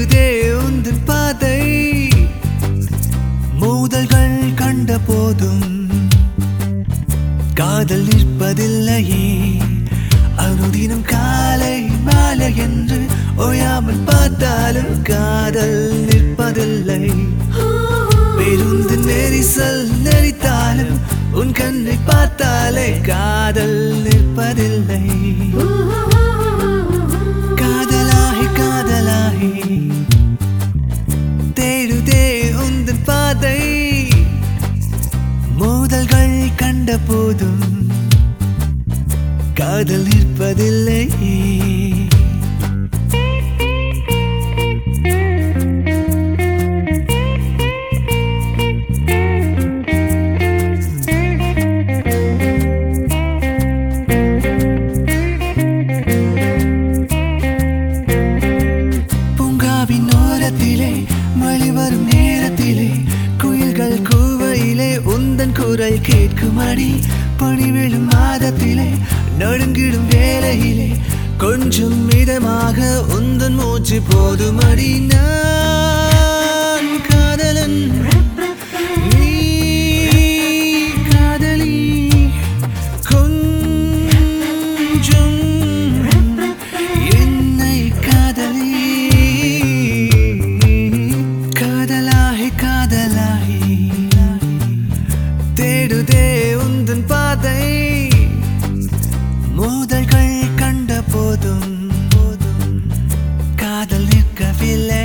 தேடுதே உந்தன் பாதை மோதல்கள் கண்ட போதும் காதல் நிற்பதில்லையே அனுதினம் காலை மாலை என்று ஓயாமல் பார்த்தாலும் காதல் நிற்பதில்லை பேருந்து நெரிசல் நெறித்தாலும் உன் கண்ணை பார்த்தாலே காதல் நிற்பதில்லை காதலாகி காதலாகி தேடுதே உந்தன் பாதை மோதல்கள் கண்ட போதும் காதல் நிற்பதில்லை பூங்காவின் ஓரத்திலே மழை வரும் நேரத்திலே குயில்கள் கூவையிலே உந்தன் குரல் கேட்குமடி பனி விழும் மாதத்திலே நடுங்கிடும் வேளையிலே கொஞ்சம் மிதமாக உந்தன் மூச்சு போதுமடி நான் காதலன் நீ காதலி கொஞ்சம் என்னை காதலி காதலாகி காதலாகி தேடுதே உந்தன் பாதை மோதல்கள் கண்ட போதும் போதும் காதல் நிற்கவில்லை